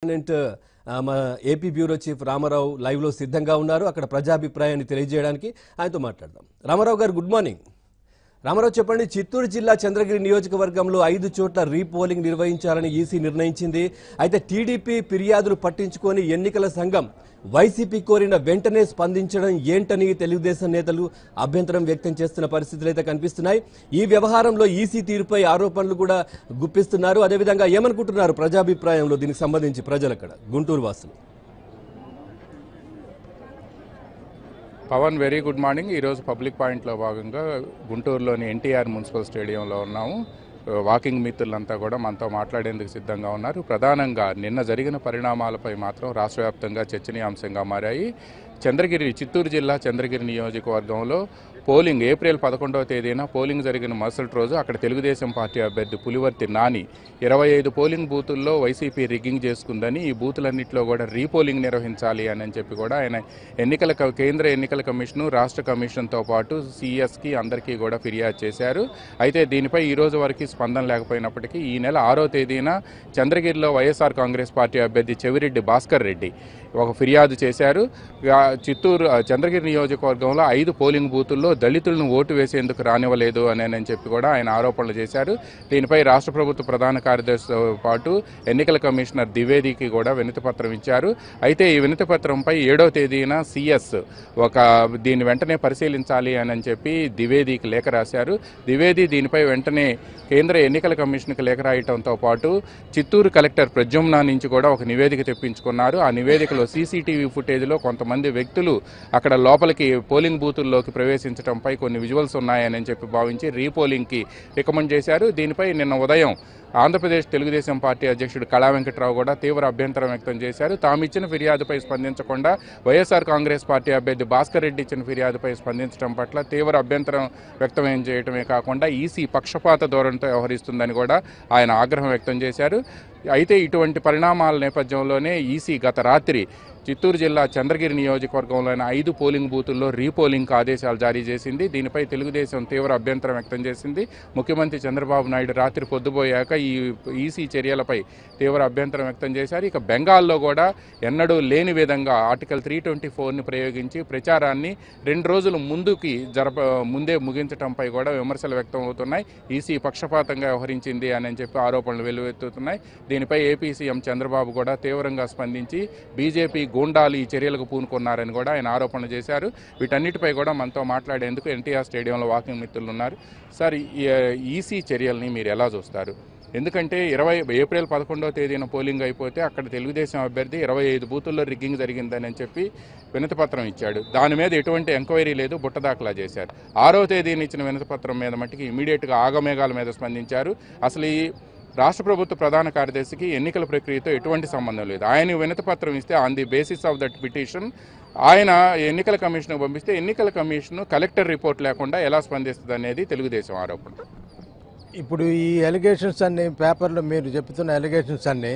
Correspondent ఆ, మా AP bureau chief Ramarao live లో సిద్ధంగా ఉన్నారు అక్కడ ప్రజాభిప్రాయాన్ని తెలియజేయడానికి ఆయనతో మాట్లాడదాం రామారావు గారు గుడ్ మార్నింగ్ రామారావు చెప్పండి చిత్తూరు జిల్లా చంద్రగిరి నియోజకవర్గంలో ఐదు చోట్ల రీపోలింగ్ నిర్వహించాలని ఈసీ నిర్ణయించింది అయితే టీడీపీ ఫిర్యాదులు పట్టించుకొని ఎన్నికల సంఘం వైసీపీ కోరిన వెంటనే స్పందించడం ఏంటని తెలుగుదేశం నేతలు అభ్యంతరం వ్యక్తం చేస్తున్న పరిస్థితులు అయితే కనిపిస్తున్నాయి ఈ వ్యవహారంలో ఈసీ తీరుపై ఆరోపణలు కూడా గుప్పిస్తున్నారు అదేవిధంగా ఏమనుకుంటున్నారు ప్రజాభిప్రాయంలో దీనికి సంబంధించి ప్రజలు అక్కడ గుంటూరు వాసులు పవన్ వెరీ గుడ్ మార్నింగ్ ఈరోజు పబ్లిక్ పాయింట్లో భాగంగా గుంటూరులోని ఎన్టీఆర్ మున్సిపల్ స్టేడియంలో ఉన్నాము వాకింగ్ మిత్రులంతా కూడా మనతో మాట్లాడేందుకు సిద్ధంగా ఉన్నారు ప్రధానంగా నిన్న జరిగిన పరిణామాలపై మాత్రం రాష్ట్ర వ్యాప్తంగా చర్చనీయాంశంగా మారాయి చంద్రగిరి చిత్తూరు జిల్లా చంద్రగిరి నియోజకవర్గంలో పోలింగ్ ఏప్రిల్ పదకొండవ తేదీన పోలింగ్ జరిగిన మరుసటి రోజు అక్కడ తెలుగుదేశం పార్టీ అభ్యర్థి పులివర్తి నాని ఇరవై ఐదు పోలింగ్ బూతుల్లో వైసీపీ రిగ్గింగ్ చేసుకుందని ఈ బూతులన్నింటిలో కూడా రీపోలింగ్ నిర్వహించాలి అని చెప్పి కూడా ఆయన ఎన్నికల క- కేంద్ర ఎన్నికల కమిషను రాష్ట్ర కమిషన్తో పాటు సిఎస్కి అందరికీ కూడా ఫిర్యాదు చేశారు అయితే దీనిపై ఈ రోజు వరకు స్పందన లేకపోయినప్పటికీ ఈ నెల ఆరో తేదీన చంద్రగిరిలో వైఎస్ఆర్ కాంగ్రెస్ పార్టీ అభ్యర్థి చెవిరెడ్డి భాస్కర్ రెడ్డి ఒక ఫిర్యాదు చేశారు ఆ, చిత్తూరు ఆ, చంద్రగిరి నియోజకవర్గంలో ఐదు పోలింగ్ బూతుల్లో దళితులను ఓటు వేసేందుకు రానివ్వలేదు అని అని చెప్పి కూడా ఆయన ఆరోపణలు చేశారు దీనిపై రాష్ట్ర ప్రభుత్వ ప్రధాన కార్యదర్శితో పాటు ఎన్నికల కమిషనర్ ద్వివేదికి కూడా వినతి పత్రం ఇచ్చారు అయితే ఈ వినతి పత్రంపై ఏడో తేదీన సిఎస్ ఒక దీన్ని వెంటనే పరిశీలించాలి అని అని చెప్పి ద్వివేదికి లేఖ రాశారు ద్వివేది దీనిపై వెంటనే కేంద్ర ఎన్నికల కమిషన్కి లేఖ రాయటంతో పాటు చిత్తూరు కలెక్టర్ ప్రద్యుమ్న నుంచి కూడా ఒక నివేదిక తెప్పించుకున్నారు ఆ నివేదికలో సీసీటీవీ ఫుటేజ్లో కొంతమంది వ్యక్తులు అక్కడ లోపలికి పోలింగ్ బూతుల్లోకి ప్రవేశించడంపై కొన్ని విజువల్స్ ఉన్నాయని చెప్పి భావించి రీపోలింగ్కి రికమెండ్ చేశారు దీనిపై నిన్న ఉదయం ఆంధ్రప్రదేశ్ తెలుగుదేశం పార్టీ అధ్యక్షుడు కళా వెంకట్రావు కూడా తీవ్ర అభ్యంతరం వ్యక్తం చేశారు తాము ఇచ్చిన ఫిర్యాదుపై స్పందించకుండా వైఎస్ఆర్ కాంగ్రెస్ పార్టీ అభ్యర్థి భాస్కర్ రెడ్డి ఇచ్చిన ఫిర్యాదుపై స్పందించడం పట్ల తీవ్ర అభ్యంతరం వ్యక్తం చేయడమే కాకుండా ఈసీ పక్షపాత ధోరణితో వ్యవహరిస్తుందని కూడా ఆయన ఆగ్రహం వ్యక్తం చేశారు అయితే ఇటువంటి పరిణామాల నేపథ్యంలోనే ఈసీ గత రాత్రి చిత్తూరు జిల్లా చంద్రగిరి నియోజకవర్గంలోని ఐదు పోలింగ్ బూతుల్లో రీపోలింగ్ ఆదేశాలు జారీ చేసింది దీనిపై తెలుగుదేశం తీవ్ర అభ్యంతరం వ్యక్తం చేసింది ముఖ్యమంత్రి చంద్రబాబు నాయుడు రాత్రి పొద్దుపోయాక ఈ ఈసీ చర్యలపై తీవ్ర అభ్యంతరం వ్యక్తం చేశారు ఇక బెంగాల్లో కూడా ఎన్నడూ లేని విధంగా ఆర్టికల్ త్రీ ట్వంటీ ఫోర్ని ప్రయోగించి ప్రచారాన్ని రెండు రోజులు ముందుకి జరప ముందే ముగించడంపై కూడా విమర్శలు వ్యక్తం అవుతున్నాయి ఈసీ పక్షపాతంగా వ్యవహరించింది అని చెప్పి ఆరోపణలు వెల్లువెత్తుతున్నాయి దీనిపై ఏపీ సీఎం చంద్రబాబు కూడా తీవ్రంగా స్పందించి బీజేపీ గూండాలు ఈ చర్యలకు పూనుకున్నారని కూడా ఆయన ఆరోపణలు చేశారు వీటన్నిటిపై కూడా మనతో మాట్లాడేందుకు ఎన్టీఆర్ స్టేడియంలో వాకింగ్ మిత్రులు ఉన్నారు సార్ ఈ ఈసీ చర్యల్ని మీరు ఎలా చూస్తారు ఎందుకంటే ఇరవై ఏప్రిల్ పదకొండవ తేదీన పోలింగ్ అయిపోతే అక్కడ తెలుగుదేశం అభ్యర్థి ఇరవై ఐదు బూతుల్లో రిగ్గింగ్ జరిగిందని చెప్పి వినతిపత్రం ఇచ్చాడు దాని మీద ఎటువంటి ఎంక్వైరీ లేదు బుట్ట దాఖలా చేశారు ఆరో తేదీన ఇచ్చిన వినతిపత్రం మీద మట్టికి ఇమీడియట్గా ఆగమేఘాల మీద స్పందించారు అసలు ఈ రాష్ట్ర ప్రభుత్వ ప్రధాన కార్యదర్శికి ఎన్నికల ప్రక్రియతో ఎటువంటి సంబంధం లేదు ఆయన వినతి పత్రం ఇస్తే on the basis of that petition ఆయన ఎన్నికల కమిషన్కు పంపిస్తే ఎన్నికల కమిషన్ కలెక్టర్ రిపోర్ట్ లేకుండా ఎలా స్పందిస్తుంది అనేది తెలుగుదేశం ఆరోపణ ఇప్పుడు ఈ ఎలిగేషన్స్ అన్ని పేపర్లో మీరు చెప్తున్న ఎలిగేషన్స్ అన్ని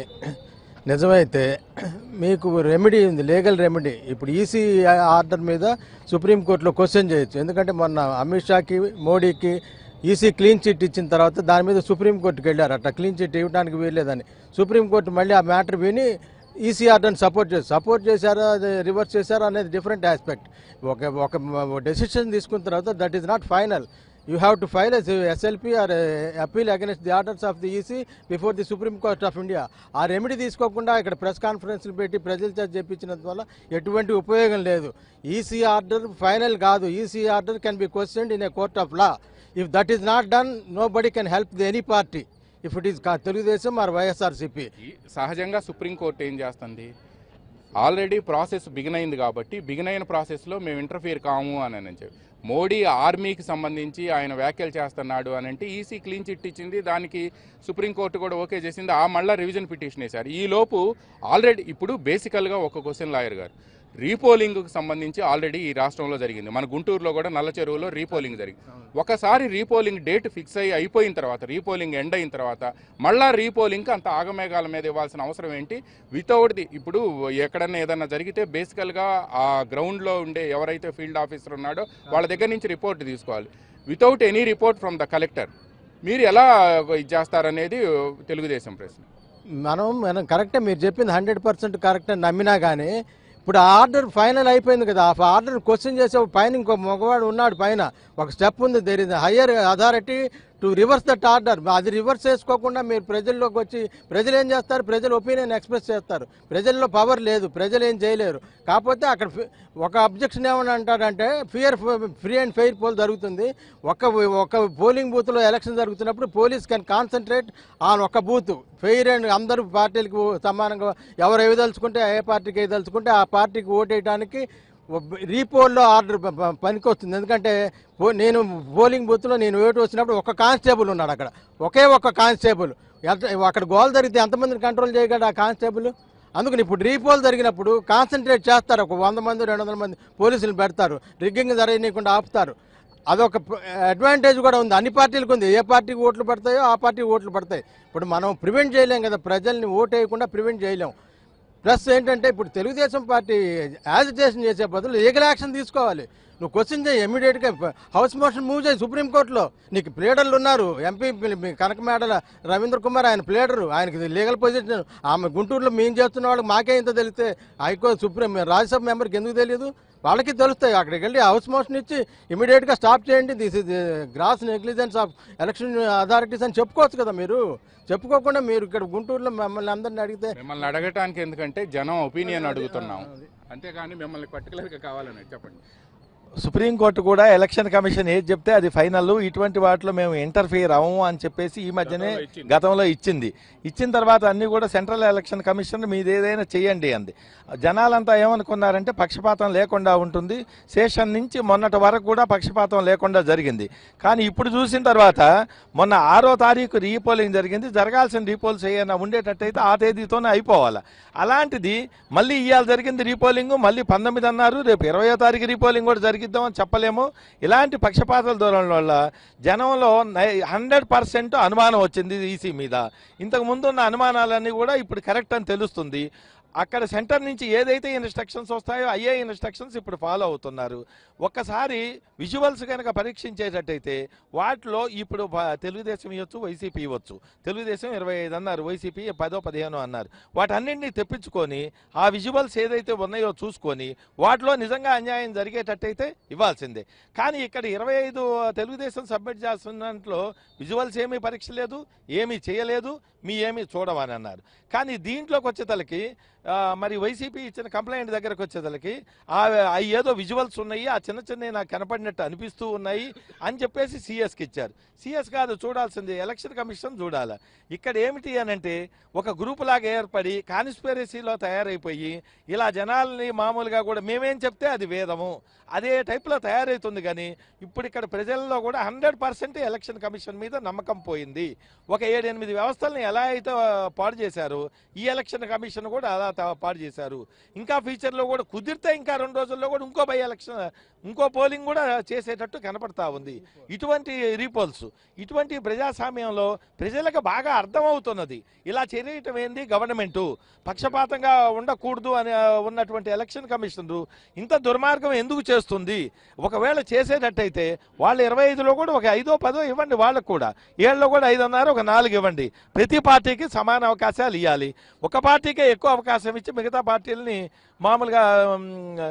నిజమైతే మీకు రెమెడీ ఉంది లీగల్ రెమెడీ ఇప్పుడు ఈసీ ఆర్డర్ మీద సుప్రీంకోర్టులో క్వశ్చన్ చేయొచ్చు ఎందుకంటే మొన్న అమిత్ షాకి మోడీకి ఈసీ క్లీన్ చిట్ ఇచ్చిన తర్వాత దాని మీద సుప్రీంకోర్టుకి వెళ్ళారు అట్లా క్లీన్ చిట్ ఇవ్వడానికి వీల్లేదని సుప్రీంకోర్టు మళ్ళీ ఆ మ్యాటర్ విని ఈసీ ఆర్డర్ని సపోర్ట్ చేసి సపోర్ట్ చేశారా అది రివర్స్ చేశారా అనేది డిఫరెంట్ ఆస్పెక్ట్ ఒక ఒక డెసిషన్ తీసుకున్న తర్వాత that is not final you have to file SLP or appeal against the orders of the EC before the Supreme Court of India ఆ రెమెడీ తీసుకోకుండా ఇక్కడ ప్రెస్ కాన్ఫరెన్స్లు పెట్టి ప్రజల చేత చెప్పించినందు వల్ల ఎటువంటి ఉపయోగం లేదు ఈసీ ఆర్డర్ ఫైనల్ కాదు EC order can be questioned in a court of law if that is not done nobody can help the any party if it is Telugudesam or YSRCP ఈ సహజంగా సుప్రీంకోర్టు ఏం చేస్తుంది already process begin అయింది కాబట్టి begin అయిన ప్రాసెస్లో మేము interfere కాము అని అని చెప్పి మోడీ ఆర్మీకి సంబంధించి ఆయన వ్యాఖ్యలు చేస్తున్నాడు అని అంటే ఈసీ క్లీన్ చిట్ ఇచ్చింది దానికి సుప్రీంకోర్టు కూడా ఓకే చేసింది ఆ మళ్ళీ రివిజన్ పిటిషన్ వేశారు ఈ లోపు ఆల్రెడీ ఇప్పుడు బేసికల్గా ఒక క్వశ్చన్ లాయర్ గారు రీపోలింగ్కి సంబంధించి ఆల్రెడీ ఈ రాష్ట్రంలో జరిగింది మన గుంటూరులో కూడా నల్ల చెరువులో రీపోలింగ్ జరిగింది ఒకసారి రీపోలింగ్ డేట్ ఫిక్స్ అయ్యి అయిపోయిన తర్వాత రీపోలింగ్ ఎండ్ అయిన తర్వాత మళ్ళా రీపోలింగ్కి అంత ఆగమేఘాల మీద ఇవ్వాల్సిన అవసరం ఏంటి వితౌట్ ది ఇప్పుడు ఎక్కడన్నా ఏదన్నా జరిగితే బేసికల్గా ఆ గ్రౌండ్లో ఉండే ఎవరైతే ఫీల్డ్ ఆఫీసర్ ఉన్నాడో వాళ్ళ దగ్గర నుంచి రిపోర్ట్ తీసుకోవాలి without any report from the collector మీరు ఎలా ఇది చేస్తారనేది తెలుగుదేశం ప్రశ్న మనం మనం కరెక్టే మీరు చెప్పింది హండ్రెడ్ పర్సెంట్ కరెక్ట్ అని నమ్మినా కానీ ఇప్పుడు ఆ ఆర్డర్ ఫైనల్ అయిపోయింది కదా ఆ ఆర్డర్ క్వశ్చన్ చేసే పైన ఇంకో మగవాడు ఉన్నాడు పైన ఒక స్టెప్ ఉంది there is higher authority to reverse that order అది రివర్స్ చేసుకోకుండా మీరు ప్రజల్లోకి వచ్చి ప్రజలు ఏం చేస్తారు ప్రజలు ఒపీనియన్ ఎక్స్ప్రెస్ చేస్తారు ప్రజల్లో పవర్ లేదు ప్రజలు ఏం చేయలేరు కాకపోతే అక్కడ ఫి- ఒక అబ్జెక్షన్ ఏమని అంటారంటే fear free and fair poll జరుగుతుంది ఒక ఒక పోలింగ్ బూత్లో ఎలక్షన్ జరుగుతున్నప్పుడు పోలీస్ కెన్ కాన్సన్ట్రేట్ ఆన్ ఒక బూత్ ఫెయిర్ అండ్ అందరూ పార్టీలకు సమానంగా ఎవరు ఏదలుచుకుంటే ఏ పార్టీకి ఏదలుచుకుంటే ఆ పార్టీకి ఓటేయడానికి రీపోల్లో ఆర్డర్ ప- ప- పనికొస్తుంది ఎందుకంటే పో- నేను పోలింగ్ బూత్లో నేను ఓటు వచ్చినప్పుడు ఒక కానిస్టేబుల్ ఉన్నాడు అక్కడ ఒకే ఒక్క కానిస్టేబుల్ ఎంత అక్కడ గోల్ జరిగితే ఎంతమందిని కంట్రోల్ చేయగలడు ఆ కానిస్టేబుల్ అందుకని ఇప్పుడు రీపోల్ జరిగినప్పుడు కాన్సన్ట్రేట్ చేస్తారు ఒక వంద మంది రెండు వందల మంది పోలీసులు పెడతారు రిగ్గింగ్ జరగనీయకుండా ఆపుతారు అదొక అడ్వాంటేజ్ కూడా ఉంది అన్ని పార్టీలకు ఉంది ఏ పార్టీకి ఓట్లు పడతాయో ఆ పార్టీకి ఓట్లు పడతాయి ఇప్పుడు మనం ప్రివెంట్ చేయలేం కదా ప్రజల్ని ఓటు వేయకుండా ప్రివెంట్ చేయలేం ప్లస్ ఏంటంటే ఇప్పుడు తెలుగుదేశం పార్టీ యాజిటేషన్ చేసే బదులు లీగల్ యాక్షన్ తీసుకోవాలి నువ్వు క్వశ్చన్ చేయి ఇమీడియట్గా హౌస్ మోషన్ మూవ్ చేయి సుప్రీంకోర్టులో నీకు ప్లేడర్లు ఉన్నారు ఎంపీ కనకమేడల రవీంద్ర కుమార్ ఆయన ప్లేడరు ఆయనకి లీగల్ పొజిషన్ ఆమె గుంటూరులో మేము చేస్తున్న వాళ్ళకి మాకే ఇంత తెలిస్తే హైకోర్టు సుప్రీం రాజ్యసభ మెంబర్కి ఎందుకు తెలియదు వాళ్ళకి తెలుస్తాయి అక్కడికి వెళ్ళి హౌస్ మోషన్ ఇచ్చి ఇమీడియట్గా స్టాప్ చేయండి this is gross negligence of election authorities అని చెప్పుకోవచ్చు కదా మీరు చెప్పుకోకుండా మీరు ఇక్కడ గుంటూరులో మమ్మల్ని అందరిని అడిగితే మిమ్మల్ని అడగటానికి ఎందుకంటే జనం ఒపీనియన్ అడుగుతున్నాం అంతేగాని మిమ్మల్ని పర్టికులర్గా కావాలని చెప్పండి సుప్రీంకోర్టు కూడా ఎలక్షన్ కమిషన్ ఏది చెప్తే అది ఫైనల్ ఇటువంటి వాటిలో మేము ఇంటర్ఫియర్ అవ్వము అని చెప్పేసి ఈ మధ్యనే గతంలో ఇచ్చింది. గతంలో ఇచ్చింది ఇచ్చిన తర్వాత అన్ని కూడా సెంట్రల్ ఎలక్షన్ కమిషన్ మీది ఏదైనా చేయండి అంది జనాలంతా ఏమనుకున్నారంటే పక్షపాతం లేకుండా ఉంటుంది శేషన్ నుంచి మొన్నటి వరకు కూడా పక్షపాతం లేకుండా జరిగింది కానీ ఇప్పుడు చూసిన తర్వాత మొన్న ఆరో తారీఖు రీపోలింగ్ జరిగింది జరగాల్సిన రీపోల్స్ ఏమైనా ఉండేటట్టయితే ఆ తేదీతోనే అయిపోవాలి అలాంటిది మళ్ళీ ఇవాళ జరిగింది రీపోలింగ్ మళ్ళీ పంతొమ్మిది అన్నారు రేపు ఇరవయో తారీఖు రీపోలింగ్ కూడా జరిగిద్దామని చెప్పలేము ఇలాంటి పక్షపాతాల దూరం వల్ల జనంలో హండ్రెడ్ పర్సెంట్ అనుమానం వచ్చింది ఈసీ మీద ఇంతకు ముందు ఉన్న అనుమానాలన్నీ కూడా ఇప్పుడు కరెక్ట్ అని తెలుస్తుంది అక్కడ సెంటర్ నుంచి ఏదైతే ఇన్స్ట్రక్షన్స్ వస్తాయో అయ్యే ఇన్స్ట్రక్షన్స్ ఇప్పుడు ఫాలో అవుతున్నారు ఒక్కసారి విజువల్స్ కనుక పరీక్షించేటట్టయితే వాటిలో ఇప్పుడు ప- తెలుగుదేశం ఇవ్వచ్చు వైసీపీ ఇవ్వచ్చు తెలుగుదేశం ఇరవై ఐదు అన్నారు వైసీపీ పదో పదిహేను అన్నారు వాటన్నింటినీ తెప్పించుకొని ఆ విజువల్స్ ఏదైతే ఉన్నాయో చూసుకొని వాటిలో నిజంగా అన్యాయం జరిగేటట్టయితే ఇవ్వాల్సిందే కానీ ఇక్కడ ఇరవై ఐదు తెలుగుదేశం సబ్మిట్ చేస్తున్నట్లో విజువల్స్ ఏమీ పరీక్ష లేదు ఏమీ చేయలేదు మీ ఏమీ చూడవని అన్నారు కానీ దీంట్లోకి వచ్చేతలకి ఆ, మరి వైసీపీ ఇచ్చిన కంప్లైంట్ దగ్గరకు వచ్చేతలకి ఆ ఆ ఏదో విజువల్స్ ఉన్నాయి ఆ చిన్న చిన్న నాకు కనపడినట్టు అనిపిస్తూ ఉన్నాయి అని చెప్పేసి సిఎస్కి ఇచ్చారు సిఎస్ కాదు చూడాల్సింది ఎలక్షన్ కమిషన్ చూడాలి ఇక్కడ ఏమిటి అని అంటే ఒక గ్రూప్ లాగా ఏర్పడి కాన్స్పిరసీలో తయారైపోయి ఇలా జనాల్ని మామూలుగా కూడా మేమేం చెప్తే అది వేదము అదే టైప్లో తయారవుతుంది కానీ ఇప్పుడు ఇక్కడ ప్రజల్లో కూడా హండ్రెడ్ పర్సెంట్ ఎలక్షన్ కమిషన్ మీద నమ్మకం పోయింది ఒక ఏడెనిమిది వ్యవస్థల్ని ఎలా అయితే ఆ, పాడు చేశారో ఈ ఎలక్షన్ కమిషన్ కూడా అలా తా- పాడు చేశారు ఇంకా ఫ్యూచర్లో కూడా కుదిరితే ఇంకా రెండు రోజుల్లో కూడా ఇంకో బై ఎలక్షన్ ఇంకో పోలింగ్ కూడా చేసేటట్టు కనపడతా ఉంది ఇటువంటి రీపోల్స్ ఇటువంటి ప్రజాస్వామ్యంలో ప్రజలకు బాగా అర్థమవుతున్నది ఇలా చేయటం ఏంది గవర్నమెంటు పక్షపాతంగా ఉండకూడదు అని ఆ, ఉన్నటువంటి ఎలక్షన్ కమిషన్ ఇంత దుర్మార్గం ఎందుకు చేస్తుంది ఒకవేళ చేసేటట్టయితే వాళ్ళు ఇరవై ఐదులో కూడా ఒక ఐదో పదో ఇవ్వండి వాళ్ళకు కూడా ఏళ్ళలో కూడా ఐదు అన్నారు ఒక నాలుగు ఇవ్వండి ప్రతి పార్టీకి సమాన అవకాశాలు ఇవ్వాలి ఒక పార్టీకే ఎక్కువ అవకాశం ఇచ్చి మిగతా పార్టీలని మామూలుగా ఉమ్,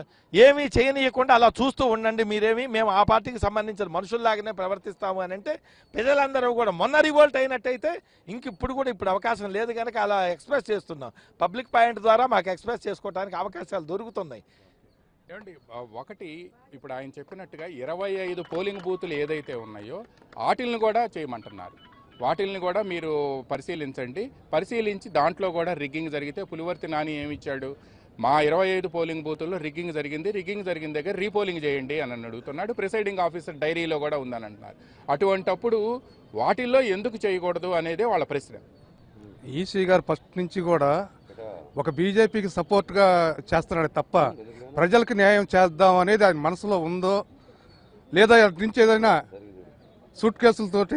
ఏమీ చేయనీయకుండా అలా చూస్తూ ఉండండి మీరేమి మేము ఆ పార్టీకి సంబంధించిన మనుషుల్లాగానే ప్రవర్తిస్తాము అని అంటే ప్రజలందరూ కూడా మొన్న రివోల్ట్ అయినట్టయితే ఇంక ఇప్పుడు కూడా ఇప్పుడు అవకాశం లేదు కనుక అలా ఎక్స్ప్రెస్ చేస్తున్నాం పబ్లిక్ పాయింట్ ద్వారా మాకు ఎక్స్ప్రెస్ చేసుకోవడానికి అవకాశాలు దొరుకుతున్నాయి ఏమండి ఆ, ఒకటి ఇప్పుడు ఆయన చెప్పినట్టుగా ఇరవై ఐదు పోలింగ్ బూతులు ఏదైతే ఉన్నాయో వాటిల్ని కూడా చేయమంటున్నారు వాటిల్ని కూడా మీరు పరిశీలించండి పరిశీలించి దాంట్లో కూడా రిగ్గింగ్ జరిగితే పులివర్తి నాని ఏమి ఇచ్చాడు మా ఇరవై ఐదు పోలింగ్ బూతుల్లో రిగ్గింగ్ జరిగింది రిగ్గింగ్ జరిగిన దగ్గర రీపోలింగ్ చేయండి అని అని అడుగుతున్నాడు ప్రిసైడింగ్ ఆఫీసర్ డైరీలో కూడా ఉందని అంటున్నారు అటువంటప్పుడు వాటిల్లో ఎందుకు చేయకూడదు అనేదే వాళ్ళ ప్రశ్న ఈసీ గారు ఫస్ట్ నుంచి కూడా ఒక బీజేపీకి సపోర్ట్గా చేస్తున్నాడు తప్ప ప్రజలకు న్యాయం చేద్దాం అనేది ఆయన మనసులో ఉందో లేదా అటు నుంచి ఏదైనా సూట్ కేసులతోటి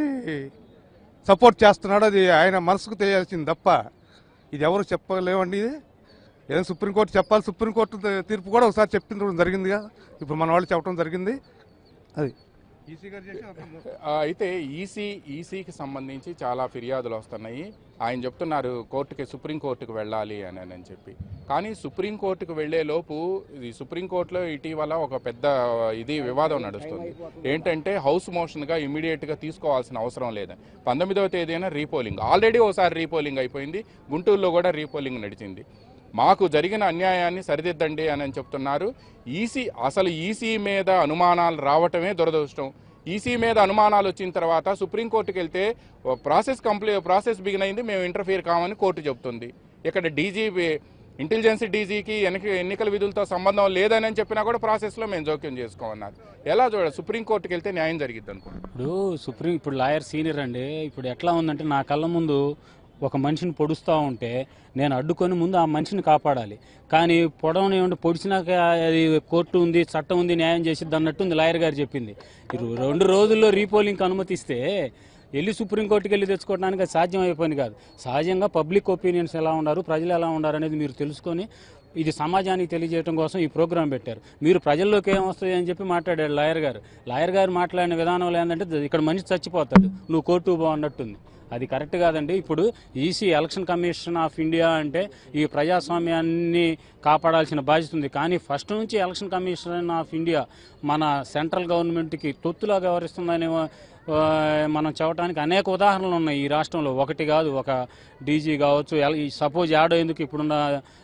సపోర్ట్ చేస్తున్నాడు అది ఆయన మనసుకు తెలియాల్సింది తప్ప ఇది ఎవరు చెప్పలేమండి ఇది ఏదో సుప్రీంకోర్టు చెప్పాలి సుప్రీంకోర్టు తీర్పు కూడా ఒకసారి చెప్పించడం జరిగిందిగా ఇప్పుడు మన వాళ్ళు చెప్పడం జరిగింది అది ఈసీ గారు చేసి అంత ఆ, అయితే ఈసీ ఈసీకి సంబంధించి చాలా ఫిర్యాదులు వస్తున్నాయి ఆయన చెప్తున్నారు కోర్టుకి సుప్రీంకోర్టుకు వెళ్ళాలి అని అని చెప్పి కానీ సుప్రీంకోర్టుకు వెళ్లే లోపు ఇది సుప్రీంకోర్టులో ఇటీవల ఒక పెద్ద ఇది వివాదం నడుస్తుంది ఏంటంటే హౌస్ మోషన్గా ఇమీడియట్గా తీసుకోవాల్సిన అవసరం లేదని పంతొమ్మిదవ తేదీన రీపోలింగ్ ఆల్రెడీ ఒకసారి రీపోలింగ్ అయిపోయింది గుంటూరులో కూడా రీపోలింగ్ నడిచింది మాకు జరిగిన అన్యాయాన్ని సరిదిద్దండి అని చెప్తున్నారు ఈసీ అసలు ఈసీ మీద అనుమానాలు రావటమే దురదృష్టం ఈసీ మీద అనుమానాలు వచ్చిన తర్వాత సుప్రీంకోర్టుకి వెళ్తే ఓ ప్రాసెస్ కంప్లీ ప్రాసెస్ బిగిన్ అయింది మేము ఇంటర్ఫియర్ కామని కోర్టు చెప్తుంది ఇక్కడ డీజీ ఇంటెలిజెన్స్ డీజీకి ఎన్నిక ఎన్నికల విధులతో సంబంధం లేదని చెప్పినా కూడా ప్రాసెస్లో మేము జోక్యం చేసుకోమన్నారు ఎలా చూడ సుప్రీంకోర్టుకి వెళ్తే న్యాయం జరిగిద్ది అనుకుంటున్నాను ఇప్పుడు సుప్రీం ఇప్పుడు లాయర్ సీనియర్ అండి ఇప్పుడు ఎట్లా ఉందంటే నా కళ్ళ ముందు ఒక మనిషిని పొడుస్తూ ఉంటే నేను అడ్డుకొని ముందు ఆ మనిషిని కాపాడాలి కానీ పొడవని ఏమంటే పొడిచినాక అది కోర్టు ఉంది చట్టం ఉంది న్యాయం చేసిద్ది అన్నట్టుంది లాయర్ గారు చెప్పింది ఇరు- రెండు రోజుల్లో రీపోలింగ్కి అనుమతిస్తే వెళ్ళి సుప్రీంకోర్టుకి వెళ్ళి తెచ్చుకోవడానికి అది సాధ్యం అయిపోయింది కాదు సహజంగా పబ్లిక్ ఒపీనియన్స్ ఎలా ఉన్నారు ప్రజలు ఎలా ఉన్నారు అనేది మీరు తెలుసుకొని ఇది సమాజానికి తెలియజేయడం కోసం ఈ ప్రోగ్రాం పెట్టారు మీరు ప్రజల్లోకి ఏమొస్తుంది అని చెప్పి మాట్లాడాడు లాయర్ గారు లాయర్ గారు మాట్లాడిన విధానంలో ఏంటంటే ఇక్కడ మనిషి చచ్చిపోతాడు నువ్వు కోర్టు పో అన్నట్టుంది అది కరెక్ట్ కాదండి ఇప్పుడు EC election commission of India అంటే ఈ ప్రజాస్వామ్యాన్ని కాపాడాల్సిన బాధ్యత ఉంది కానీ ఫస్ట్ నుంచి ఎలక్షన్ కమిషన్ ఆఫ్ ఇండియా మన సెంట్రల్ గవర్నమెంట్కి తొత్తులా వ్యవహరిస్తుందని ఆ, మనం చెప్పడానికి అనేక ఉదాహరణలు ఉన్నాయి ఈ రాష్ట్రంలో ఒకటి కాదు ఒక డీజీ కావచ్చు సపోజ్ యాడో ఎందుకు ఇప్పుడున్న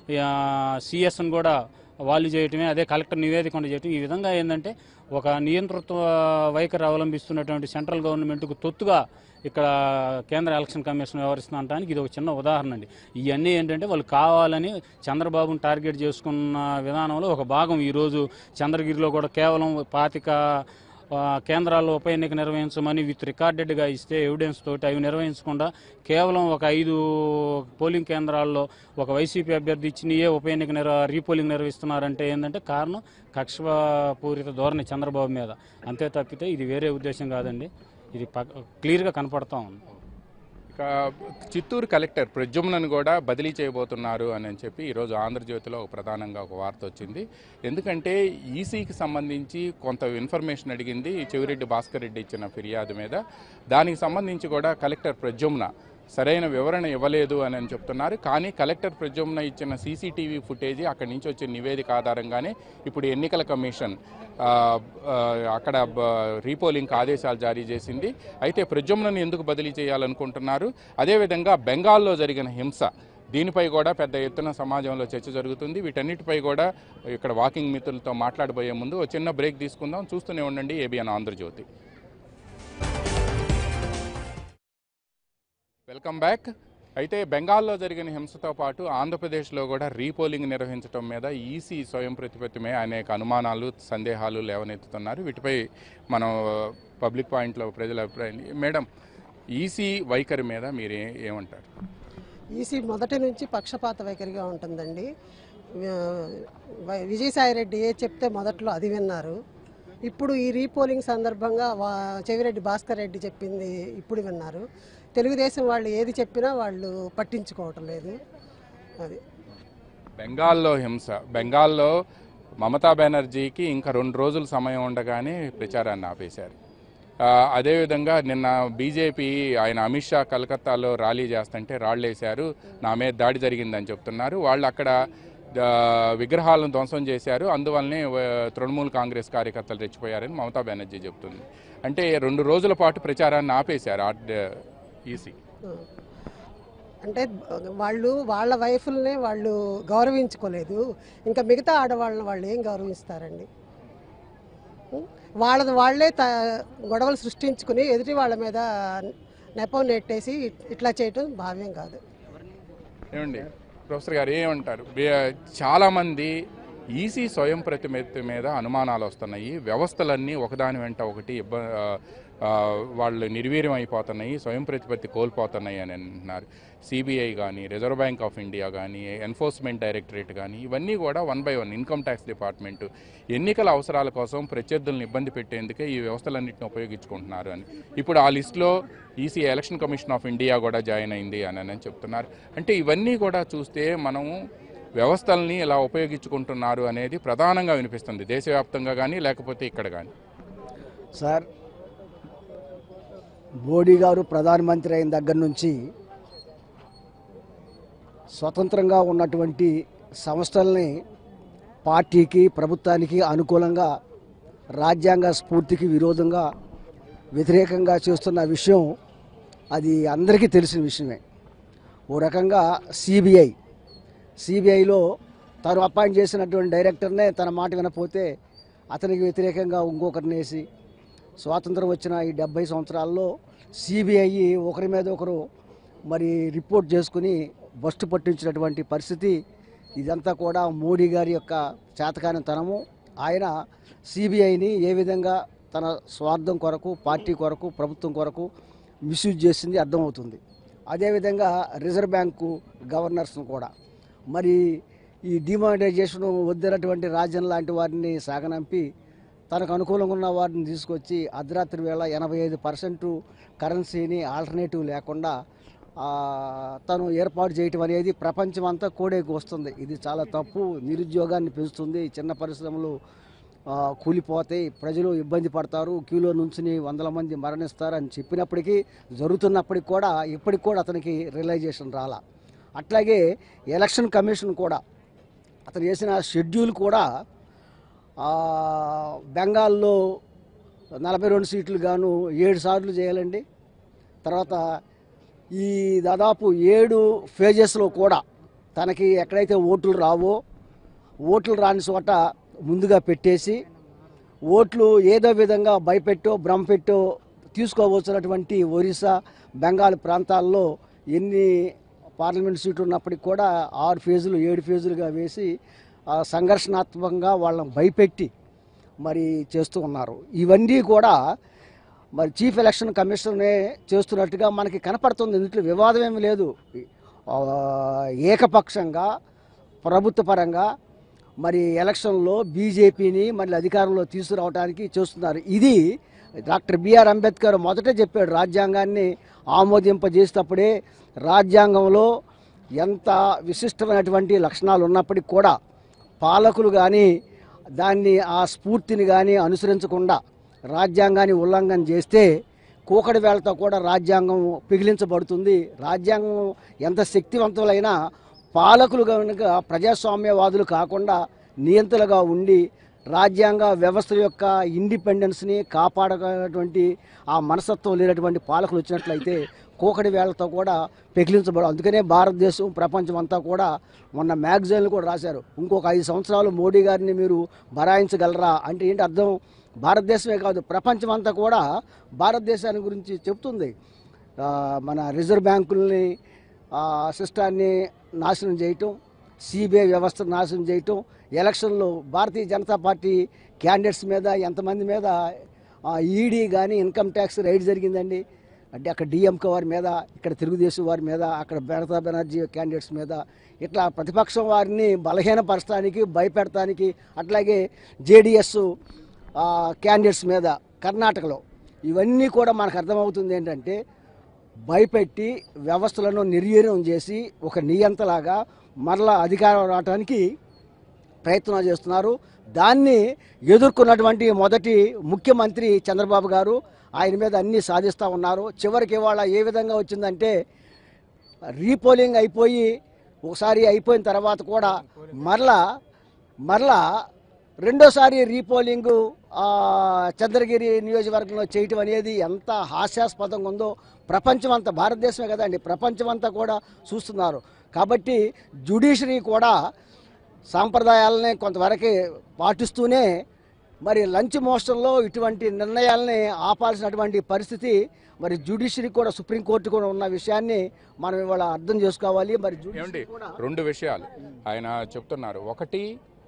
సిఎస్ని కూడా వాళ్ళు చేయటమే అదే కలెక్టర్ నివేదిక ఉండి చేయటం ఈ విధంగా ఏంటంటే ఒక నియంతృత్వ వైఖరి అవలంబిస్తున్నటువంటి సెంట్రల్ గవర్నమెంట్కు తొత్తుగా ఇక్కడ కేంద్ర ఎలక్షన్ కమిషన్ వ్యవహరిస్తుండటానికి ఇది ఒక చిన్న ఉదాహరణ అండి ఇవన్నీ ఏంటంటే వాళ్ళు కావాలని చంద్రబాబును టార్గెట్ చేసుకున్న విధానంలో ఒక భాగం ఈరోజు చంద్రగిరిలో కూడా కేవలం పాతిక ఆ, కేంద్రాల్లో ఉప ఎన్నిక నిర్వహించమని విత్ రికార్డెడ్గా ఇస్తే ఎవిడెన్స్ తోటి అవి నిర్వహించకుండా కేవలం ఒక ఐదు పోలింగ్ కేంద్రాల్లో ఒక వైసీపీ అభ్యర్థి ఇచ్చినయే ఉప ఎన్నిక నిర్వ రీపోలింగ్ నిర్వహిస్తున్నారంటే ఏంటంటే కారణం కక్షపూరిత ధోరణి చంద్రబాబు మీద అంతే తప్పితే ఇది వేరే ఉద్దేశం కాదండి ఇది పక్- క్లియర్గా కనపడతా ఉంది ఇక చిత్తూరు కలెక్టర్ ప్రద్యుమ్నను కూడా బదిలీ చేయబోతున్నారు అని అని చెప్పి ఈరోజు ఆంధ్రజ్యోతిలో ఒక ప్రధానంగా ఒక వార్త వచ్చింది ఎందుకంటే ఈసీకి సంబంధించి కొంత ఇన్ఫర్మేషన్ అడిగింది చెవిరెడ్డి భాస్కర్ రెడ్డి ఇచ్చిన ఫిర్యాదు మీద దానికి సంబంధించి కూడా కలెక్టర్ ప్రద్యుమ్న సరైన వివరణ ఇవ్వలేదు అని అని చెప్తున్నారు కానీ కలెక్టర్ ప్రద్యుమ్న ఇచ్చిన సీసీటీవీ ఫుటేజీ అక్కడి నుంచి వచ్చిన నివేదిక ఆధారంగానే ఇప్పుడు ఎన్నికల కమిషన్ ఆ, ఆ, అక్కడ బ- రీపోలింగ్కి ఆదేశాలు జారీ చేసింది అయితే ప్రద్యుమ్నను ఎందుకు బదిలీ చేయాలనుకుంటున్నారు అదేవిధంగా బెంగాల్లో జరిగిన హింస దీనిపై కూడా పెద్ద ఎత్తున సమాజంలో చర్చ జరుగుతుంది వీటన్నిటిపై కూడా ఇక్కడ వాకింగ్ మిత్రులతో మాట్లాడబోయే ముందు ఒక చిన్న బ్రేక్ తీసుకుందాం చూస్తూనే ఉండండి ఏబిఎన్ ఆంధ్రజ్యోతి వెల్కమ్ బ్యాక్ అయితే బెంగాల్లో జరిగిన హింసతో పాటు ఆంధ్రప్రదేశ్లో కూడా రీపోలింగ్ నిర్వహించడం మీద ఈసీ స్వయం ప్రతిపత్తిమే అనేక అనుమానాలు సందేహాలు లేవనెత్తుతున్నారు వీటిపై మనం పబ్లిక్ పాయింట్లో ప్రజల అభిప్రాయం మేడం ఈసీ వైఖరి మీద మీరు ఏ- ఏమంటారు ఈసీ మొదటి నుంచి పక్షపాత వైఖరిగా ఉంటుందండి ఆ, వై- విజయసాయిరెడ్డి ఏ చెప్తే మొదట్లో అది విన్నారు ఇప్పుడు ఈ రీపోలింగ్ సందర్భంగా వా చెవిరెడ్డి భాస్కర్ రెడ్డి చెప్పింది ఇప్పుడు విన్నారు తెలుగుదేశం వాళ్ళు ఏది చెప్పినా వాళ్ళు పట్టించుకోవటం లేదు అది బెంగాల్లో హింస బెంగాల్లో మమతా బెనర్జీకి ఇంకా రెండు రోజులు సమయం ఉండగానే ప్రచారాన్ని ఆపేశారు ఆ, అదేవిధంగా నిన్న బీజేపీ ఆయన అమిత్ షా కలకత్తాలో ర్యాలీ చేస్తుంటే రాళ్ళేశారు నా మీద దాడి జరిగిందని చెప్తున్నారు వాళ్ళు అక్కడ ఆ, విగ్రహాలను ధ్వంసం చేశారు అందువల్లనే ఆ, తృణమూల్ కాంగ్రెస్ కార్యకర్తలు రెచ్చిపోయారని మమతా బెనర్జీ చెప్తుంది అంటే రెండు రోజుల పాటు ప్రచారాన్ని ఆపేశారు ఈసీ ఆ. అంటే వాళ్ళు వాళ్ళ వైఫుల్నే వాళ్ళు గౌరవించుకోలేదు ఇంకా మిగతా ఆడవాళ్ళని వాళ్ళు ఏం గౌరవిస్తారండి ఉం? వాళ్ళది వాళ్ళే త గొడవలు సృష్టించుకుని ఎదుటి వాళ్ళ మీద నెపం నెట్టేసి ఇట్లా చేయటం భావ్యం కాదు ఏమండి ప్రొఫెసర్ గారు ఏమంటారు బే- చాలామంది ఈసీ స్వయం ప్రతిపత్తి మీద అనుమానాలు వస్తున్నాయి వ్యవస్థలన్నీ ఒకదాని వెంట ఒకటి ఇబ్బ ఆ, ఆ, వాళ్ళు నిర్వీర్యం అయిపోతున్నాయి స్వయం ప్రతిపత్తి కోల్పోతున్నాయి అని అంటున్నారు సిబిఐ కానీ రిజర్వ్ బ్యాంక్ ఆఫ్ ఇండియా కానీ ఎన్ఫోర్స్మెంట్ డైరెక్టరేట్ కానీ ఇవన్నీ కూడా one by one income tax department ఎన్నికల అవసరాల కోసం ప్రత్యర్థులను ఇబ్బంది పెట్టేందుకే ఈ వ్యవస్థలన్నింటిని ఉపయోగించుకుంటున్నారు అని ఇప్పుడు ఆ లిస్టులో EC election commission of India కూడా జాయిన్ అయింది అని అని చెప్తున్నారు అంటే ఇవన్నీ కూడా చూస్తే మనము వ్యవస్థల్ని ఇలా ఉపయోగించుకుంటున్నారు అనేది ప్రధానంగా వినిపిస్తుంది దేశవ్యాప్తంగా కానీ లేకపోతే ఇక్కడ కానీ సార్ మోడీ గారు ప్రధానమంత్రి అయిన దగ్గర నుంచి స్వతంత్రంగా ఉన్నటువంటి సంస్థల్ని పార్టీకి ప్రభుత్వానికి అనుకూలంగా రాజ్యాంగ స్ఫూర్తికి విరోధంగా వ్యతిరేకంగా చేస్తున్న విషయం అది అందరికీ తెలిసిన విషయమే ఓ రకంగా సిబిఐ సిబిఐలో తను అపాయింట్ చేసినటువంటి డైరెక్టర్నే తన మాట వినపోతే అతనికి వ్యతిరేకంగా ఇంకొకరిని వేసి స్వాతంత్రం వచ్చిన ఈ డెబ్బై సంవత్సరాల్లో సిబిఐ ఒకరి మీద ఒకరు మరి రిపోర్ట్ చేసుకుని బస్టు పట్టించినటువంటి పరిస్థితి ఇదంతా కూడా మోడీ గారి యొక్క చేతకానితనము ఆయన సిబిఐని ఏ విధంగా తన స్వార్థం కొరకు పార్టీ కొరకు ప్రభుత్వం కొరకు మిస్యూజ్ చేసింది అర్థమవుతుంది అదేవిధంగా రిజర్వ్ బ్యాంకు గవర్నర్స్ను కూడా మరి ఈ డిమానిటైజేషన్ వద్దనటువంటి రాజ్యం లాంటి వారిని సాగనంపి తనకు అనుకూలంగా ఉన్న వారిని తీసుకొచ్చి అర్ధరాత్రి వేళ ఎనభై ఐదు పర్సెంట్ కరెన్సీని ఆల్టర్నేటివ్ లేకుండా ఆ, తను ఏర్పాటు చేయటం అనేది ప్రపంచం అంతా కోడేకి వస్తుంది ఇది చాలా తప్పు నిరుద్యోగాన్ని పెంచుతుంది చిన్న పరిశ్రమలు ఆ, కూలిపోతాయి ప్రజలు ఇబ్బంది పడతారు క్యూలో నుంచుని వందల మంది మరణిస్తారు అని చెప్పినప్పటికీ జరుగుతున్నప్పటికి కూడా ఇప్పటికి కూడా అతనికి రియలైజేషన్ రాలా అట్లాగే ఎలక్షన్ కమిషన్ కూడా అతను చేసిన షెడ్యూల్ కూడా ఆ, బెంగాల్లో నలభై రెండు సీట్లు గాను ఏడు సార్లు చేయాలండి తర్వాత ఈ దాదాపు ఏడు ఫేజెస్లో కూడా తనకి ఎక్కడైతే ఓట్లు రావో ఓట్లు రాని చోట ముందుగా పెట్టేసి ఓట్లు ఏదో విధంగా భయపెట్టో భ్రమపెట్టో తీసుకోవచ్చినటువంటి ఒరిస్సా బెంగాల్ ప్రాంతాల్లో ఎన్ని పార్లమెంట్ సీట్లు ఉన్నప్పటికి కూడా ఆరు ఫేజులు ఏడు ఫేజులుగా వేసి ఆ, సంఘర్షణాత్మకంగా వాళ్ళని భయపెట్టి మరి చేస్తూ ఉన్నారు ఇవన్నీ కూడా మరి చీఫ్ ఎలక్షన్ కమిషనే చేస్తున్నట్టుగా మనకి కనపడుతుంది ఇంట్లో వివాదం ఏమీ లేదు ఆ, ఏకపక్షంగా ప్రభుత్వ పరంగా మరి ఎలక్షన్లో బీజేపీని మళ్ళీ అధికారంలో తీసుకురావడానికి చేస్తున్నారు ఇది డాక్టర్ బిఆర్ అంబేద్కర్ మొదటే చెప్పాడు రాజ్యాంగాన్ని ఆమోదింపజేసేటప్పుడే రాజ్యాంగంలో ఎంత విశిష్టమైనటువంటి లక్షణాలు ఉన్నప్పటికీ కూడా పాలకులు కానీ దాన్ని ఆ స్ఫూర్తిని కానీ అనుసరించకుండా రాజ్యాంగాన్ని ఉల్లంఘన చేస్తే కూకటి వేళతో కూడా రాజ్యాంగం పిగిలించబడుతుంది రాజ్యాంగం ఎంత శక్తివంతులైనా పాలకులు కనుక ప్రజాస్వామ్యవాదులు కాకుండా నియంతలుగా ఉండి రాజ్యాంగ వ్యవస్థ యొక్క ఇండిపెండెన్స్ని కాపాడగలటువంటి ఆ మనస్తత్వం లేనటువంటి పాలకులు వచ్చినట్లయితే కూకటి వేళతో కూడా పెకిలించబడు అందుకనే భారతదేశం ప్రపంచం అంతా కూడా మొన్న మ్యాగజైన్లు కూడా రాశారు ఇంకొక ఐదు సంవత్సరాలు మోడీ గారిని మీరు బరాయించగలరా అంటే ఏంటి అర్థం భారతదేశమే కాదు ప్రపంచం అంతా కూడా భారతదేశాన్ని గురించి చెప్తుంది ఆ, మన రిజర్వ్ బ్యాంకుల్ని ఆ, సిస్టాన్ని నాశనం చేయటం సిబిఐ వ్యవస్థ నాశనం చేయటం ఎలక్షన్లో భారతీయ జనతా పార్టీ క్యాండిడేట్స్ మీద ఎంతమంది మీద ఈడీ కానీ ఇన్కమ్ ట్యాక్స్ రైడ్ జరిగిందండి అంటే అక్కడ డిఎంకే వారి మీద ఇక్కడ తెలుగుదేశం వారి మీద అక్కడ మమతా బెనర్జీ క్యాండిడేట్స్ మీద ఇట్లా ప్రతిపక్షం వారిని బలహీనపరచడానికి భయపెడటానికి అట్లాగే జేడిఎస్ క్యాండిడేట్స్ మీద కర్ణాటకలో ఇవన్నీ కూడా మనకు అర్థమవుతుంది ఏంటంటే భయపెట్టి వ్యవస్థలను నిర్వీర్యం చేసి ఒక నియంతలాగా మరలా అధికారం రావడానికి ప్రయత్నం చేస్తున్నారు దాన్ని ఎదుర్కొన్నటువంటి మొదటి ముఖ్యమంత్రి చంద్రబాబు గారు ఆయన మీద అన్నీ సాధిస్తూ ఉన్నారు చివరికి ఇవాళ ఏ విధంగా వచ్చిందంటే రీపోలింగ్ అయిపోయి ఒకసారి అయిపోయిన తర్వాత కూడా మరలా మరలా రెండోసారి రీపోలింగ్ ఆ, చంద్రగిరి నియోజకవర్గంలో చేయటం అనేది ఎంత హాస్యాస్పదంగా ఉందో ప్రపంచం అంతా భారతదేశమే కదండి ప్రపంచం అంతా కూడా చూస్తున్నారు కాబట్టి జ్యుడిషియరీ కూడా సాంప్రదాయాలని కొంతవరకు పాటిస్తూనే మరి లంచ్ మోషన్లో ఇటువంటి నిర్ణయాలని ఆపాల్సినటువంటి పరిస్థితి మరి జ్యుడిషియరీ కూడా సుప్రీంకోర్టు కూడా ఉన్న విషయాన్ని మనం ఇవాళ అర్థం చేసుకోవాలి మరి ఏమండి జ్యుడిషియరీ కూడా రెండు విషయాలు ఆయన చెప్తున్నారు ఒకటి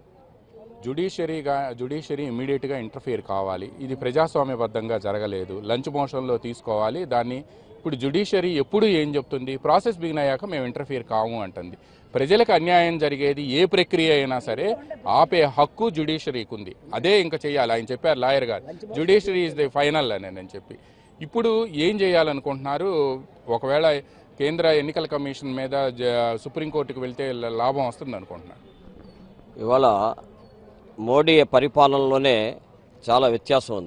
జుడిషియరీగా జుడిషియరీ ఇమీడియట్గా ఇంటర్ఫియర్ కావాలి ఇది ప్రజాస్వామ్యబద్ధంగా జరగలేదు లంచ్ మోషన్లో తీసుకోవాలి దాన్ని ఇప్పుడు జుడిషియరీ ఎప్పుడు ఏం చెప్తుంది ప్రాసెస్ బిగిన్ అయ్యాక మేము ఇంటర్ఫియర్ కాము అంటుంది ప్రజలకు అన్యాయం జరిగేది ఏ ప్రక్రియ అయినా సరే ఆపే హక్కు జుడిషియరీకి ఉంది అదే ఇంకా చేయాలి ఆయన చెప్పారు లాయర్ గారు జుడిషియరీ ఇస్ ది ఫైనల్ అని నేను చెప్పి ఇప్పుడు ఏం చేయాలనుకుంటున్నారు ఒకవేళ కేంద్ర ఎన్నికల కమిషన్ మీద జ- సుప్రీంకోర్టుకు వెళ్తే ల- లాభం వస్తుంది అనుకుంటున్నాను ఇవాళ మోడీ పరిపాలనలోనే చాలా వ్యత్యాసం ఉంది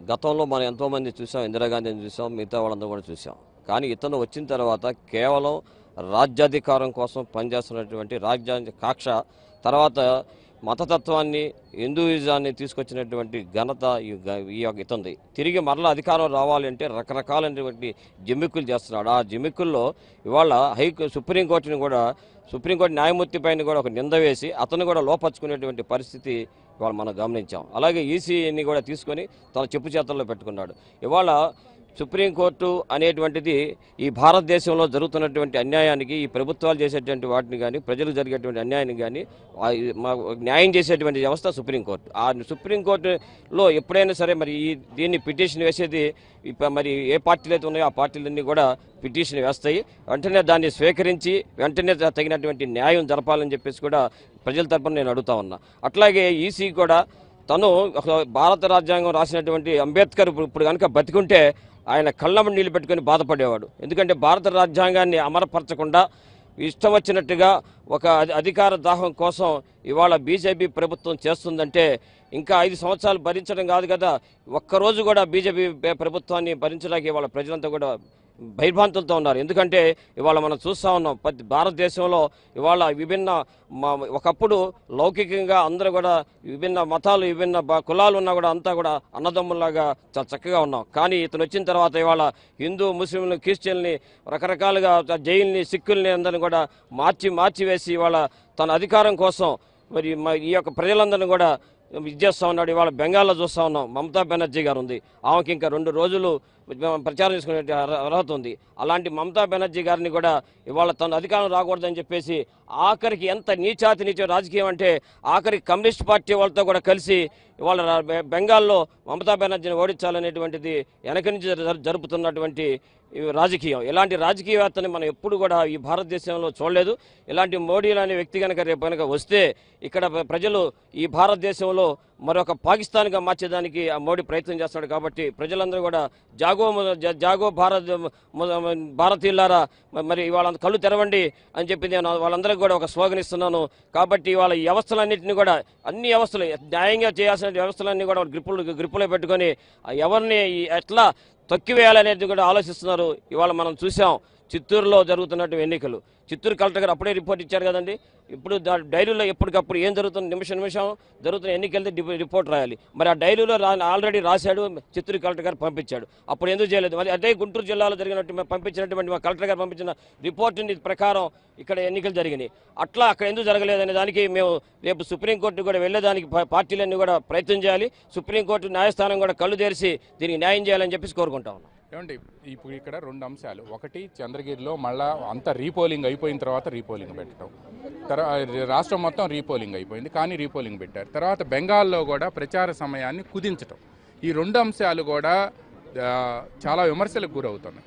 గతంలో మనం ఎంతోమంది చూసాం ఇందిరాగాంధీని చూసాం మిగతా వాళ్ళందరూ కూడా చూసాం కానీ ఇతను వచ్చిన తర్వాత కేవలం రాజ్యాధికారం కోసం పనిచేస్తున్నటువంటి రాజ్యాంగ కాక్ష తర్వాత మతతత్వాన్ని హిందూయిజాన్ని తీసుకొచ్చినటువంటి ఘనత ఈ గ- ఈ యొక్క ఇతంది తిరిగి మరలా అధికారం రావాలంటే రకరకాలైనటువంటి జిమ్మిక్కులు చేస్తున్నాడు ఆ జిమ్మిక్కుల్లో ఇవాళ హై సుప్రీంకోర్టుని కూడా సుప్రీంకోర్టు న్యాయమూర్తి పైన కూడా ఒక నింద వేసి అతను కూడా లోపరుచుకునేటువంటి పరిస్థితి ఇవాళ మనం గమనించాం అలాగే ఈసీని కూడా తీసుకొని తన చెప్పు చేతల్లో పెట్టుకున్నాడు ఇవాళ సుప్రీంకోర్టు అనేటువంటిది ఈ భారతదేశంలో జరుగుతున్నటువంటి అన్యాయానికి ఈ ప్రభుత్వాలు చేసేటువంటి వాటిని కానీ ప్రజలకు జరిగేటువంటి అన్యాయానికి కానీ ఆ ఈ మా న్యాయం చేసేటువంటి వ్యవస్థ సుప్రీంకోర్టు ఆ సుప్రీంకోర్టులో ఎప్పుడైనా సరే మరి ఈ దీన్ని పిటిషన్ వేసేది ఇప్ప మరి ఏ పార్టీలు అయితే ఉన్నాయో ఆ పార్టీలన్నీ కూడా పిటిషన్ వేస్తాయి వెంటనే దాన్ని స్వీకరించి వెంటనే తగినటువంటి న్యాయం జరపాలని చెప్పేసి కూడా ప్రజల తరపున నేను అడుగుతా ఉన్నా అట్లాగే ఈసీ కూడా తను ఒక భారత రాజ్యాంగం రాసినటువంటి అంబేద్కర్ ఇప్పుడు- ఇప్పుడు కనుక బతికుంటే ఆయన కళ్ళమ్మ నీళ్ళు పెట్టుకొని బాధపడేవాడు ఎందుకంటే భారత రాజ్యాంగాన్ని అమరపరచకుండా ఇష్టం వచ్చినట్టుగా ఒక అధి- అధికార దాహం కోసం ఇవాళ బీజేపీ ప్రభుత్వం చేస్తుందంటే ఇంకా ఐదు సంవత్సరాలు భరించడం కాదు కదా ఒక్కరోజు కూడా బీజేపీ ప్రభుత్వాన్ని భరించడానికి ఇవాళ ప్రజలంతా కూడా భయభ్రాంతులతో ఉన్నారు ఎందుకంటే ఇవాళ మనం చూస్తూ ఉన్నాం ప్రతి భారతదేశంలో ఇవాళ విభిన్న మా- ఒకప్పుడు లౌకికంగా అందరూ కూడా విభిన్న మతాలు విభిన్న బ- కులాలు ఉన్నా కూడా అంతా కూడా అన్నదమ్ముల్లాగా చాలా చక్కగా ఉన్నాం కానీ ఇతను వచ్చిన తర్వాత ఇవాళ హిందూ ముస్లింలు క్రిస్టియన్ని రకరకాలుగా జైల్ని సిక్కుల్ని అందరిని కూడా మార్చి మార్చి వేసి ఇవాళ తన అధికారం కోసం మరి మ- ఈ యొక్క ప్రజలందరినీ కూడా ఇది చేస్తూ ఉన్నాడు ఇవాళ బెంగాల్లో చూస్తూ ఉన్నాం మమతా బెనర్జీ గారు ఉంది ఆమెకి ఇంకా రెండు రోజులు ప్రచారం చేసుకునే అర్హ- అర్హత ఉంది అలాంటి మమతా బెనర్జీ గారిని కూడా ఇవాళ తన అధికారం రాకూడదని చెప్పేసి ఆఖరికి ఎంత నీచాతి నీచ రాజకీయం అంటే ఆఖరికి కమ్యూనిస్ట్ పార్టీ వాళ్ళతో కూడా కలిసి ఇవాళ రా- బె- బెంగాల్లో మమతా బెనర్జీని ఓడించాలనేటువంటిది వెనక నుంచి జరు- జరుపుతున్నటువంటి ఈ రాజకీయం ఇలాంటి రాజకీయవేత్తని మనం ఎప్పుడు కూడా ఈ భారతదేశంలో చూడలేదు ఇలాంటి మోడీ లాంటి వ్యక్తి కనుక రేపు కనుక వస్తే ఇక్కడ ప్ర- ప్రజలు ఈ భారతదేశంలో మరొక పాకిస్తాన్గా మార్చేదానికి ఆ మోడీ ప్రయత్నం చేస్తున్నాడు కాబట్టి ప్రజలందరూ కూడా జాగో మ- జ- జాగో భారత్ మ- మ- భారతీయులారా మ- మరి వాళ్ళ కళ్ళు తెరవండి అని చెప్పి నేను వాళ్ళందరికీ కూడా ఒక స్లోగన్ ఇస్తున్నాను కాబట్టి వాళ్ళ ఈ వ్యవస్థలన్నింటినీ కూడా అన్ని వ్యవస్థలు న్యాయంగా చేయాల్సిన వ్యవస్థలన్నీ కూడా గ్రిప్పులు గ్రిప్పులో పెట్టుకొని ఆ ఎవరిని ఈ- ఎట్లా తొక్కివేయాలనేది కూడా ఆలోచిస్తున్నారు ఇవాళ మనం చూసాం చిత్తూరులో జరుగుతున్నట్టు ఎన్నికలు చిత్తూరు కలెక్టర్ గారు అప్పుడే రిపోర్ట్ ఇచ్చారు కదండి ఇప్పుడు దా డైరీలో ఎప్పటికప్పుడు ఏం జరుగుతుంది నిమిషం నిమిషం జరుగుతున్న ఎన్నికలది డి- రిపోర్ట్ రాయాలి మరి ఆ డైరీలో రా ఆల్రెడీ రాశాడు చిత్తూరు కలెక్టర్ గారు పంపించాడు అప్పుడు ఎందుకు చేయలేదు మరి అదే గుంటూరు జిల్లాలో జరిగినట్టు మేము పంపించినటువంటి మా కలెక్టర్ గారు పంపించిన రిపోర్ట్ని ప్రకారం ఇక్కడ ఎన్నికలు జరిగినాయి అట్లా అక్కడ ఎందుకు జరగలేదనే దానికి మేము రేపు సుప్రీంకోర్టు కూడా వెళ్ళేదానికి పా- పార్టీలన్నీ కూడా ప్రయత్నం చేయాలి సుప్రీంకోర్టు న్యాయస్థానం కూడా కళ్ళు తెరిచి దీనికి న్యాయం చేయాలని చెప్పేసి కోరుకుంటా ఉన్నాం ఏమండి ఇప్పుడు ఇక్కడ రెండు అంశాలు ఒకటి చంద్రగిరిలో మళ్ళా అంత రీపోలింగ్ అయిపోయిన తర్వాత రీపోలింగ్ పెట్టడం తర్వాత రాష్ట్రం మొత్తం రీపోలింగ్ అయిపోయింది కానీ రీపోలింగ్ పెట్టారు తర్వాత బెంగాల్లో కూడా ప్రచార సమయాన్ని కుదించటం ఈ రెండు అంశాలు కూడా ఆ, చాలా విమర్శలకు గురవుతున్నాయి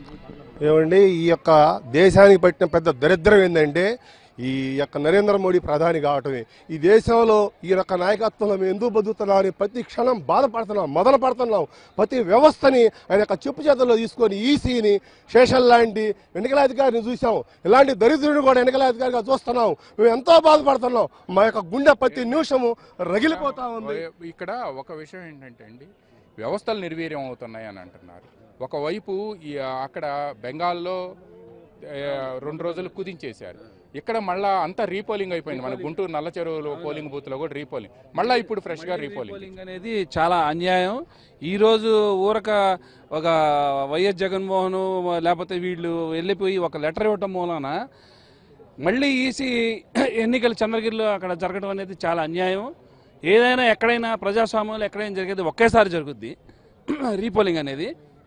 ఏమండి ఈ యొక్క దేశానికి పట్టిన పెద్ద దరిద్రం ఏంటంటే ఈ యొక్క నరేంద్ర మోడీ ప్రధాని కావటమే ఈ దేశంలో ఈ యొక్క నాయకత్వంలో మేము ఎందుకు బతుకుతున్నామని ప్రతి క్షణం బాధపడుతున్నాం మొదలు పడుతున్నాం ప్రతి వ్యవస్థని ఆయన యొక్క చెప్పు చేతుల్లో తీసుకొని ఈసీని శేషన్ లాంటి ఎన్నికల అధికారిని చూసాం ఇలాంటి దరిద్రుడిని కూడా ఎన్నికల అధికారిగా చూస్తున్నాం మేము ఎంతో బాధపడుతున్నాం మా యొక్క గుండె ప్రతి నిమిషము రగిలిపోతా ఉంది ఇక్కడ ఒక విషయం ఏంటంటే అండి వ్యవస్థలు నిర్వీర్యం అవుతున్నాయి అని అంటున్నారు ఒకవైపు ఈ అక్కడ బెంగాల్లో ఆ, రెండు రోజులు కుదించేశారు ఇక్కడ మళ్ళా అంతా రీపోలింగ్ అయిపోయింది మన గుంటూరు నల్ల చెరువులో పోలింగ్ బూత్ లో కూడా రీపోలింగ్ మళ్ళీ ఇప్పుడు ఫ్రెష్ గా రీపోలింగ్ పోలింగ్ అనేది చాలా అన్యాయం ఈరోజు ఊరక ఒక వైఎస్ జగన్మోహన్ లేకపోతే వీళ్ళు వెళ్ళిపోయి ఒక లెటర్ ఇవ్వటం మూలాన మళ్ళీ ఈసీ ఎన్నికలు చంద్రగిరిలో అక్కడ జరగడం అనేది చాలా అన్యాయం ఏదైనా ఎక్కడైనా ప్రజాస్వామ్యంలో ఎక్కడైనా జరిగేది ఒకేసారి జరుగుద్ది రీపోలింగ్ అనేది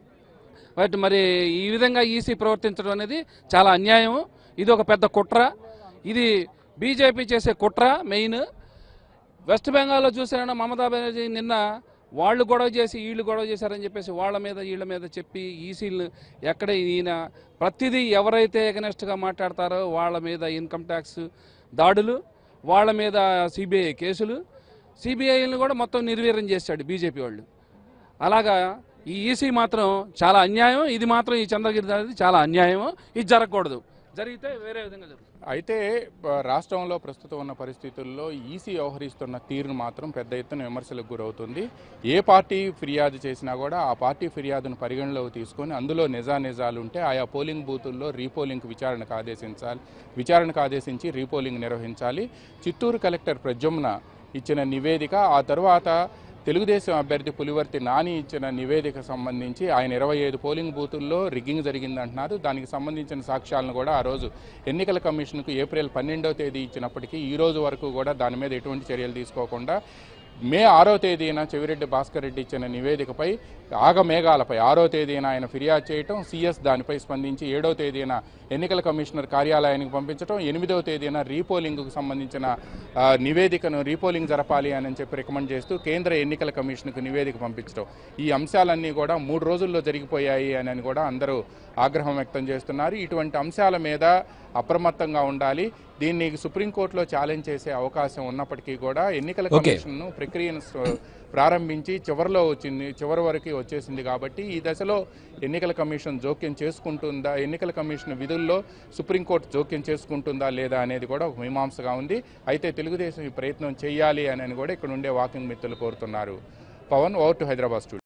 బట్ మరి ఈ విధంగా ఈసీ ప్రవర్తించడం అనేది చాలా అన్యాయం ఇది ఒక పెద్ద కుట్ర ఇది బీజేపీ చేసే కుట్ర మెయిన్ వెస్ట్ బెంగాల్లో చూసారైనా మమతా బెనర్జీ నిన్న వాళ్ళు గొడవ చేసి వీళ్ళు గొడవ చేశారని చెప్పేసి వాళ్ళ మీద వీళ్ళ మీద చెప్పి ఈసీలు ఎక్కడ ఈయన ప్రతిదీ ఎవరైతే ఎగనెస్ట్గా మాట్లాడతారో వాళ్ళ మీద ఇన్కమ్ ట్యాక్స్ దాడులు వాళ్ళ మీద సిబిఐ కేసులు సిబిఐని కూడా మొత్తం నిర్వీర్యం చేశాడు బీజేపీ వాళ్ళు అలాగా ఈ ఈసీ మాత్రం చాలా అన్యాయం ఇది మాత్రం ఈ చంద్రగిరి అనేది చాలా అన్యాయం ఇది జరగకూడదు జరిగితే వేరే విధంగా జరుగుతుంది అయితే ప- రాష్ట్రంలో ప్రస్తుతం ఉన్న పరిస్థితుల్లో ఈసీ వ్యవహరిస్తున్న తీరును మాత్రం పెద్ద ఎత్తున విమర్శలకు గురవుతుంది ఏ పార్టీ ఫిర్యాదు చేసినా కూడా ఆ పార్టీ ఫిర్యాదును పరిగణలోకి తీసుకొని అందులో నిజానిజాలు ఉంటే ఆయా పోలింగ్ బూతుల్లో రీపోలింగ్ విచారణకు ఆదేశించాలి విచారణకు ఆదేశించి రీపోలింగ్ నిర్వహించాలి చిత్తూరు కలెక్టర్ ప్రజమ్న ఇచ్చిన నివేదిక ఆ తర్వాత తెలుగుదేశం అభ్యర్థి పులివర్తి నాని ఇచ్చిన నివేదిక సంబంధించి ఆయన ఇరవై ఐదు పోలింగ్ బూతుల్లో రిగ్గింగ్ జరిగిందంటున్నారు దానికి సంబంధించిన సాక్ష్యాలను కూడా ఆ రోజు ఎన్నికల కమిషన్కు ఏప్రిల్ పన్నెండవ తేదీ ఇచ్చినప్పటికీ ఈ రోజు వరకు కూడా దాని మీద ఎటువంటి చర్యలు తీసుకోకుండా మే ఆరో తేదీన చెవిరెడ్డి భాస్కర్ రెడ్డి ఇచ్చిన నివేదికపై ఆగమేఘాలపై ఆరో తేదీన ఆయన ఫిర్యాదు చేయటం సీఎస్ దానిపై స్పందించి ఏడో తేదీన ఎన్నికల కమిషనర్ కార్యాలయానికి పంపించడం ఎనిమిదవ తేదీన రీపోలింగ్కు సంబంధించిన ఆ, నివేదికను రీపోలింగ్ జరపాలి అని చెప్పి రికమెండ్ చేస్తూ కేంద్ర ఎన్నికల కమిషన్కు నివేదిక పంపించడం ఈ అంశాలన్నీ కూడా మూడు రోజుల్లో జరిగిపోయాయి అని అని కూడా అందరూ ఆగ్రహం వ్యక్తం చేస్తున్నారు ఇటువంటి అంశాల మీద అప్రమత్తంగా ఉండాలి దీన్ని సుప్రీంకోర్టులో ఛాలెంజ్ చేసే అవకాశం ఉన్నప్పటికీ కూడా ఎన్నికల Okay. కమిషన్ను ప్రక్రియను స- ప్రారంభించి చివరిలో వచ్చింది చివరి వరకు వచ్చేసింది కాబట్టి ఈ దశలో ఎన్నికల కమిషన్ జోక్యం చేసుకుంటుందా ఎన్నికల కమిషన్ విధుల్లో సుప్రీంకోర్టు జోక్యం చేసుకుంటుందా లేదా అనేది కూడా ఒక మీమాంసగా ఉంది అయితే తెలుగుదేశం ఈ ప్రయత్నం చేయాలి అని అని కూడా ఇక్కడ ఉండే వాకింగ్ మిత్రులు కోరుతున్నారు Pawan over to Hyderabad studio